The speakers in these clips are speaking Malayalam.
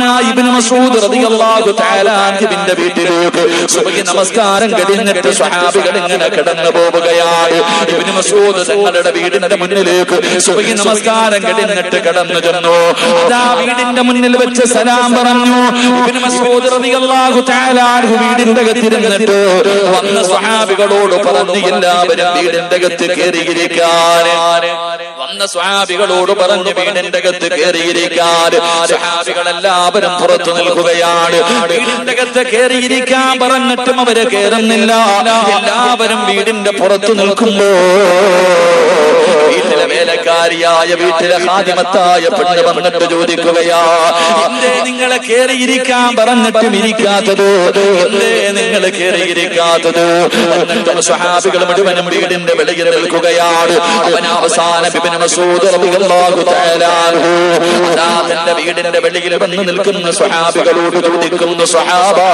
മഹാനായ ഇബ്നു മസ്ഊദ് റളിയല്ലാഹു തആല അൻഹുവിന്റെ വീട്ടിലേക്ക് സുബഹി നമസ്കാരം കഴിഞ്ഞിട്ട് സ്വഹാബികൾ ഇങ്ങനെ കടന്നു പോവുകയാണ് ഇബ്നു മസ്ഊദ് തങ്ങളുടെ വീടിന്റെ മുന്നിലേക്ക് സുബഹി നമസ്കാരം കഴിഞ്ഞിട്ട് കടന്നു ചെന്നു അതാ വീടിന്റെ മുന്നിൽ വെച്ച് സലാം പറഞ്ഞു ഇബ്നു മസ്ഊദ് റളിയല്ലാഹു തആല അൻഹു വീടിന്റെ അകത്തിരുന്നിട്ട് വന്ന സ്വഹാബികളോട് പറഞ്ഞു എല്ലാവരും വീടിന്റെ അകത്ത് കയറിയിരിക്കാൻ വന്ന സ്വഹാബികളോട് പറഞ്ഞു വീടിന്റെ അകത്ത് കയറിയിരിക്കാൻ സ്വഹാബികളെല്ലാവരും പുറത്തു നിൽക്കുകയാണ് വീടിന്റെ അകത്ത് കയറിയിരിക്കാൻ പറഞ്ഞിട്ടും അവര് കയറുന്നില്ല എല്ലാവരും വീടിന്റെ പുറത്തു നിൽക്കുമ്പോ വീട്ടിലെ വേലക്കാരിയായ വീട്ടിലെ ഹാദിമത്തായ പെണ്ണ് വന്നിട്ട് ചോദിക്കുകയാ എന്തേ നിങ്ങളെ കയറിയിരിക്കാൻ പറഞ്ഞിട്ടും ഇരിക്കാത്തത് എന്തേ നിങ്ങൾ കയറിയിരിക്കാത്തത് എന്നിട്ട് സ്വഹാബികൾ മുഴുവനും വീടിന്റെ വെളിയിൽ നിൽക്കുകയാണ് അവൻ അവസാനം ഇബ്നു മസ്ഊദ് റളിയല്ലാഹു തആല അൻഹു അതാ തന്റെ വീടിന്റെ വെളിയിൽ വന്ന് നിൽക്കുന്ന സ്വഹാബികളോട് ചോദിക്കുന്നു സ്വഹാബാ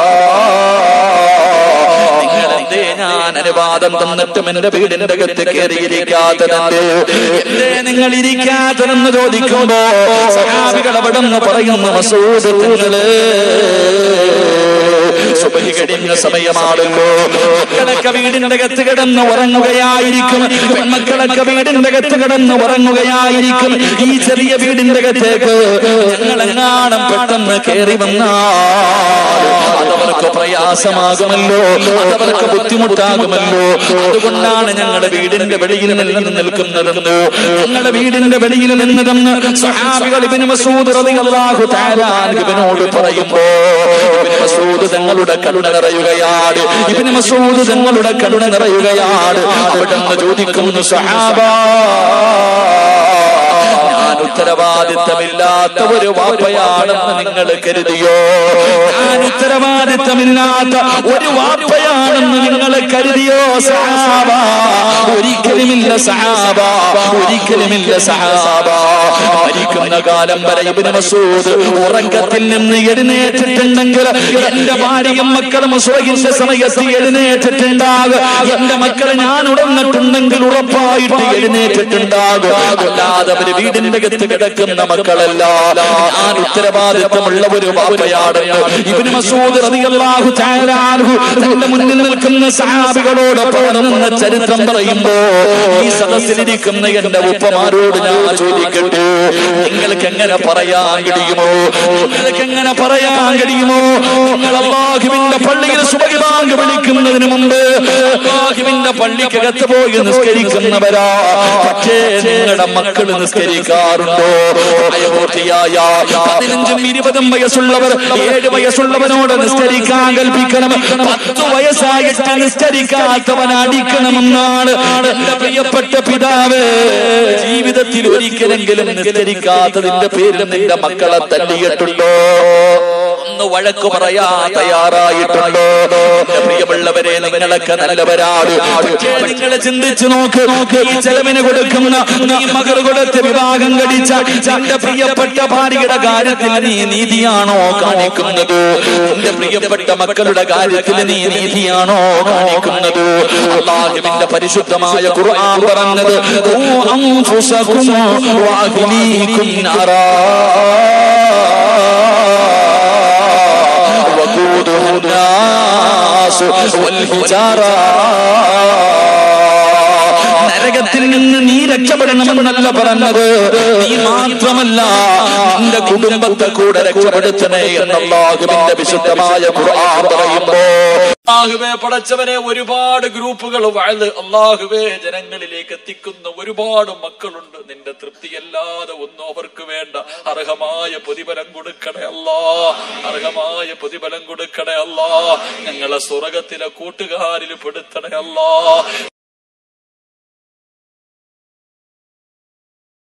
നിങ്ങൾ എന്തേ ഞാൻ അനുവാദം തന്നിട്ടും എന്റെ വീടിന്റെ അകത്ത് കയറിയിരിക്കാത്തതെന്തേ എന്തേ നിങ്ങൾ ഇരിക്കാത്തതെന്ന് ചോദിക്കുമ്പോ സഹാബികൾ അവിടെ നിന്ന് പറയുന്നു മസൂദ് നിങ്ങള് സുബഹി കഴിഞ്ഞ സമയമാണല്ലോ മക്കളൊക്കെ വീടിന്റെ അകത്ത് കിടന്ന് ഉറങ്ങുകയായിരിക്കും പെൺമക്കളൊക്കെ വീടിന്റെ അകത്ത് കിടന്ന് ഉറങ്ങുകയായിരിക്കും ഈ ചെറിയ വീടിന്റെ അകത്തേക്ക് ഞങ്ങളെങ്ങാണം പെട്ടെന്ന് കയറി വന്നാൽ അതവർക്ക് പ്രയാസമാകുമല്ലോ അതവർക്ക് ബുദ്ധിമുട്ടാകുമല്ലോ അതുകൊണ്ടാണ് ഞങ്ങളുടെ വീടിന്റെ വെളിയിൽ നിന്ന് നിൽക്കുന്നതെന്ന് ഞങ്ങളുടെ വീടിന്റെ വെളിയിൽ നിന്നതെന്ന് സഹാബികൾ ഇബ്നു മസൂദ് റളിയല്ലാഹു തആല ഇബ്നോട് പറയുമ്പോ ഇബ്നു മസൂദ് തങ്ങളുടെ കരുണ നിറയുകയാണ് ഇബ്നു മസൂദ് തങ്ങളുടെ കരുണ നിറയുകയാണ് അവിടുന്ന് ചോദിക്കുന്നു സഹാബാ ഞാൻ ഉത്തരവാദിത്തമില്ലാത്ത ഒരു വാപ്പയാണെന്ന് നിങ്ങൾ കരുതിയോ ഞാൻ ഉത്തരവാദിത്തമില്ലാത്ത ഒരു വാപ്പയാണെന്ന് നിങ്ങൾ കരുതിയോ സഹാബ ഒരിക്കലുമില്ല സഹാബ ഒരിക്കലുമില്ല സഹാബ മരിക്കുന്ന കാലം വരെ ഇബ്നു മസൂദ് ഉറക്കത്തിൽ നിന്ന് എഴുന്നേറ്റിട്ടുണ്ടെങ്കിൽ എന്റെ ഭാര്യയും മക്കളും സ്വർഗിന്റെ സമയത്ത് എഴുന്നേറ്റിട്ടുണ്ടാകും എന്റെ മക്കൾ ഞാൻ ഉടന്നിട്ടുണ്ടെങ്കിൽ ഉറപ്പായിട്ട് എഴുന്നേറ്റിട്ടുണ്ടാകും അല്ലാതെ അവര് വീടിന്റെ അകത്ത് കിടക്കുന്ന മക്കളല്ല ഞാൻ ഉത്തരവാദിത്വമുള്ള ഒരു വാപ്പയാണെന്ന് ഇബ്നു മസൂദ് റളിയല്ലാഹു തആല അൻഹു തന്റെ മുന്നിൽ നിൽക്കുന്ന സഹാബികളോട് പറഞ്ഞ ചരിത്രം പറയുമ്പോ ഈ സദസ്സിലിരിക്കുന്ന എന്റെ ഉപ്പമാരോട് ഞാൻ ചോദിക്കട്ടെ നിങ്ങൾക്ക് എങ്ങനെ പറയാൻ കഴിയുമോ നിങ്ങൾക്ക് എങ്ങനെ പറയാൻ കഴിയുമോ നിങ്ങൾ അള്ളാഹുവിന്റെ പള്ളിയിൽ സുബഹി ബാങ്ക് വിളിക്കുന്നതിന് മുമ്പ് അള്ളാഹുവിന്റെ പള്ളിക്കകത്ത് പോയി നിസ്കരിക്കുന്നവരാ പക്ഷേ നിങ്ങളുടെ മക്കൾ നിസ്കരിക്കാറുണ്ടോ അയോധ്യയായ പതിനഞ്ചും ഇരുപതും വയസ്സുള്ളവർ ഏഴ് വയസ്സുള്ളവനോട് നിസ്കരിക്കാൻ കൽപ്പിക്കണം പത്ത് വയസ്സായിട്ട് നിസ്കരിക്കാത്തവൻ അടിക്കണമെന്നാണ് എന്റെ പ്രിയപ്പെട്ട പിതാവ് ജീവിതത്തിൽ ഒരിക്കലെങ്കിലും നിസ്കരിക്കാത്തതിന്റെ പേരിൽ നിന്റെ മക്കളെ തല്ലിയിട്ടുണ്ടോ ഒന്ന് വഴക്ക് പറയാ തയ്യാറായിട്ടുണ്ടോ എന്റെ പ്രിയമുള്ളവരെ നിങ്ങളൊക്കെ നല്ലവരാണ് പക്ഷേ നിങ്ങൾ ചിന്തിച്ചു നോക്ക് ഈ ചെലവിന് കൊടുക്കുന്ന നീ മകൾ കൊടുത്ത് വിവാഹം കഴിച്ച എന്റെ പ്രിയപ്പെട്ട ഭാര്യയുടെ കാര്യത്തിൽ നീ നീതിയാണോ കാണിക്കുന്നത് എന്റെ പ്രിയപ്പെട്ട മക്കളുടെ കാര്യത്തിൽ നീ നീതിയാണോ കാണിക്കുന്നത് അള്ളാഹുവിന്റെ പരിശുദ്ധമായ ഖുർആൻ പറഞ്ഞത് "ഖൂ അൻഫുസകും വഅഹ്ലീകും നാറാ وقودها الناس والحجارة നരകത്തിൽ നിന്ന് നീ രക്ഷപ്പെടണമെന്നല്ല പറഞ്ഞത് നീ മാത്രമല്ല നിന്റെ കുടുംബത്തെ കൂടെ രക്ഷപ്പെടുത്തണേ എന്നല്ലാഹുവിന്റെ വിശുദ്ധമായ ഖുർആൻ പറയുമ്പോ അള്ളാഹുവേ പടച്ചവനെ ഒരുപാട് ഗ്രൂപ്പുകൾ വാഴ്ന്ന് അള്ളാഹുവേ ജനങ്ങളിലേക്ക് എത്തിക്കുന്ന ഒരുപാട് മക്കളുണ്ട് നിന്റെ തൃപ്തിയല്ലാതെ ഒന്നും അവർക്ക് വേണ്ട അർഹമായ പ്രതിഫലം കൊടുക്കണേ അല്ലാ അർഹമായ പ്രതിഫലം കൊടുക്കണേ അല്ലാ ഞങ്ങളെ സ്വർഗത്തിലെ കൂട്ടുകാരിൽ പെടുത്തണേ അല്ലാ